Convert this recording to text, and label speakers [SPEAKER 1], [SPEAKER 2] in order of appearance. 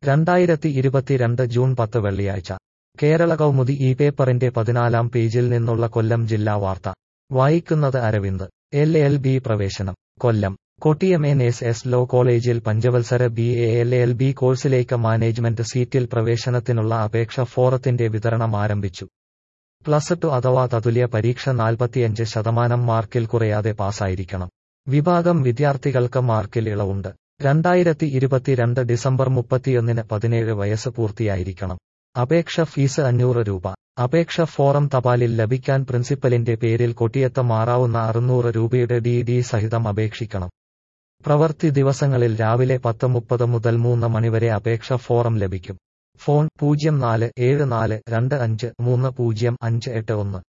[SPEAKER 1] രണ്ടായിരത്തി ഇരുപത്തിരണ്ട് ജൂൺ പത്ത് വെള്ളിയാഴ്ച കേരള കൗമുദി ഈ പേപ്പറിന്റെ പതിനാലാം പേജിൽ നിന്നുള്ള കൊല്ലം ജില്ലാ വാർത്ത വായിക്കുന്നത് അരവിന്ദ് എൽ എൽ ബി പ്രവേശനം Kollam Kottiyam N S S law കോളേജിൽ പഞ്ചവത്സര B A L L B കോഴ്സിലേക്ക് മാനേജ്മെന്റ് സീറ്റിൽ പ്രവേശനത്തിനുള്ള അപേക്ഷ ഫോറത്തിന്റെ വിതരണം ആരംഭിച്ചു പ്ലസ് ടു അഥവാ തതുല്യ പരീക്ഷ നാൽപ്പത്തിയഞ്ച് ശതമാനം മാർക്കിൽ കുറയാതെ പാസ്സായിരിക്കണം വിഭാഗം വിദ്യാർത്ഥികൾക്ക് മാർക്കിൽ ഇളവുണ്ട് രണ്ടായിരത്തി ഇരുപത്തിരണ്ട് ഡിസംബർ മുപ്പത്തിയൊന്നിന് പതിനേഴ് വയസ്സ് പൂർത്തിയായിരിക്കണം അപേക്ഷ ഫീസ് അഞ്ഞൂറ് രൂപ അപേക്ഷ ഫോറം തപാലിൽ ലഭിക്കാൻ പ്രിൻസിപ്പലിന്റെ പേരിൽ കൊട്ടിയത്ത് മാറാവുന്ന അറുന്നൂറ് രൂപയുടെ ഡി ഡി സഹിതം അപേക്ഷിക്കണം പ്രവൃത്തി ദിവസങ്ങളിൽ രാവിലെ പത്ത് മുപ്പത് മുതൽ മൂന്ന് മണിവരെ അപേക്ഷ ഫോറം ലഭിക്കും ഫോൺ പൂജ്യം നാല് ഏഴ് നാല് രണ്ട് അഞ്ച് മൂന്ന് പൂജ്യം അഞ്ച് എട്ട് ഒന്ന്